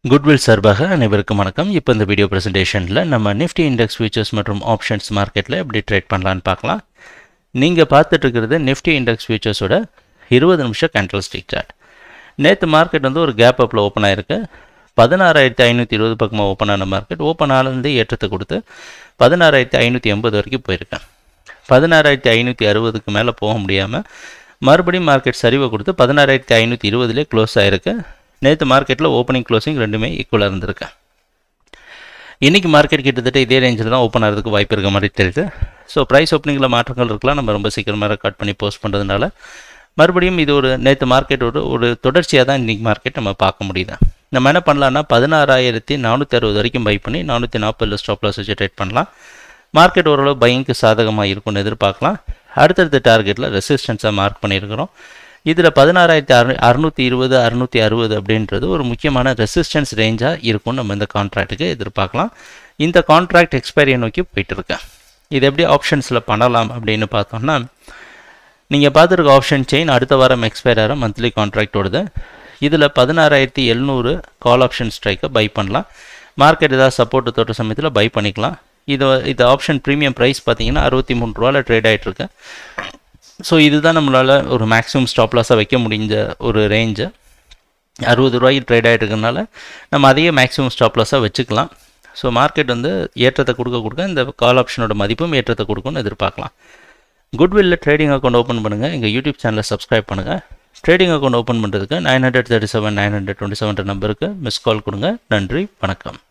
goodwill சார்பாக அனைவருக்கும் வணக்கம் இப்போ இந்த வீடியோ ப்ரெசன்டேஷனில் நம்ம நிஃப்டி இண்டெக்ஸ் ஃபியூச்சர்ஸ் மற்றும் ஆப்ஷன்ஸ் மார்க்கெட்டில் எப்படி ட்ரேட் பண்ணலான்னு பார்க்கலாம் நீங்கள் பார்த்துட்டு இருக்கிறது நிஃப்டி இண்டெக்ஸ் ஃபியூச்சர்ஸோட இருபது நிமிஷம் கேண்டல் ஸ்டிக் சார்ட் நேற்று மார்க்கெட் வந்து ஒரு கேப் அப்பில் ஓப்பன் ஆயிருக்கு பதினாறாயிரத்தி ஐநூற்றி இருபது பக்கமாக ஓப்பன் ஆன மார்க்கெட் ஓப்பன் ஆனது ஏற்றத்தை கொடுத்து பதினாறாயிரத்தி ஐநூற்றி எண்பது வரைக்கும் போயிருக்கேன் பதினாறாயிரத்தி ஐநூற்றி அறுபதுக்கு மேலே போக முடியாமல் மறுபடியும் மார்க்கெட் சரிவை கொடுத்து பதினாறாயிரத்தி ஐநூற்றி இருபதுலேயே க்ளோஸ் ஆயிருக்கு நேற்று மார்க்கெட்டில் ஓப்பனிங் க்ளோசிங் ரெண்டுமே ஈக்குவலாக இருந்திருக்கு இன்றைக்கி மார்க்கெட் கிட்டத்தட்ட இதே ரேஞ்சில் தான் ஓப்பன் ஆகிறதுக்கு வாய்ப்பு இருக்க மாதிரி தெரியுது ஸோ ப்ரைஸ் ஓப்பனிங்கில் மாற்றங்கள் இருக்கலாம் நம்ம ரொம்ப சீக்கிரமாக ரெக்கார்ட் பண்ணி போஸ்ட் பண்ணுறதுனால மறுபடியும் இது ஒரு நேற்று மார்க்கெட் ஒரு ஒரு தொடர்ச்சியாக தான் இன்றைக்கி மார்க்கெட் நம்ம பார்க்க முடியுது நம்ம என்ன பண்ணலாம்னா பதினாறாயிரத்தி நானூற்றி அறுபது வரைக்கும் பை பண்ணி நானூற்றி நாற்பதில் ஸ்டாப் லாஸ் வச்சு ட்ரேட் பண்ணலாம் மார்க்கெட் ஓரளவு பையங்க்கு சாதகமாக இருக்கும்னு எதிர்பார்க்கலாம் அடுத்தடுத்த டார்கெட்டில் ரெசிஸ்டன்ஸாக மார்க் பண்ணியிருக்கிறோம் இதில் பதினாறாயிரத்தி அறு அறுநூற்றி இருபது அறுநூற்றி அறுபது அப்படின்றது ஒரு முக்கியமான ரெசிஸ்டன்ஸ் ரேஞ்சாக இருக்கும் நம்ம இந்த கான்ட்ராக்ட்டுக்கு எதிர்பார்க்கலாம் இந்த கான்ட்ராக்ட் எக்ஸ்பைரியை நோக்கி போயிட்டு இருக்கேன் இது எப்படி ஆப்ஷன்ஸில் பண்ணலாம் அப்படின்னு பார்த்தோம்னா நீங்கள் பார்த்துருக்க ஆப்ஷன் செயின் அடுத்த வாரம் எக்ஸ்பயர் ஆகிற மந்த்லி கான்ட்ராக்டோடது இதில் பதினாறாயிரத்தி எழுநூறு கால் ஆப்ஷன் ஸ்ட்ரைக்கை பை பண்ணலாம் மார்க்கெட் ஏதாவது சப்போர்ட் தொட்ட சமயத்தில் பை பண்ணிக்கலாம் இது இது ஆப்ஷன் ப்ரீமியம் ப்ரைஸ் பார்த்தீங்கன்னா அறுபத்தி மூணு ரூபாவில் ட்ரேட் ஆகிட்டுருக்கு ஸோ இதுதான் நம்மளால் ஒரு மேக்ஸிமம் ஸ்டாப் லாஸாக வைக்க முடிஞ்ச ஒரு ரேஞ்சு அறுபது ரூபாய்க்கு ட்ரேட் ஆகிட்டு இருக்கனால நம்ம அதையே மேக்ஸிமம் ஸ்டாப் லாஸாக வச்சுக்கலாம் ஸோ மார்க்கெட் வந்து ஏற்றத்தை கொடுக்க கொடுக்க இந்த கால் ஆப்ஷனோட மதிப்பும் ஏற்றத்தை கொடுக்கும்னு எதிர்பார்க்கலாம் குட்வில்ல ட்ரேடிங் அக்கௌண்ட் ஓப்பன் பண்ணுங்கள் எங்கள் யூடியூப் சேனலை சப்ஸ்கிரைப் பண்ணுங்கள் ட்ரேடிங் அக்கௌண்ட் ஓப்பன் பண்ணுறதுக்கு nine hundred thirty seven nine hundred twenty seven நம்பருக்கு மிஸ் கால் கொடுங்க நன்றி வணக்கம்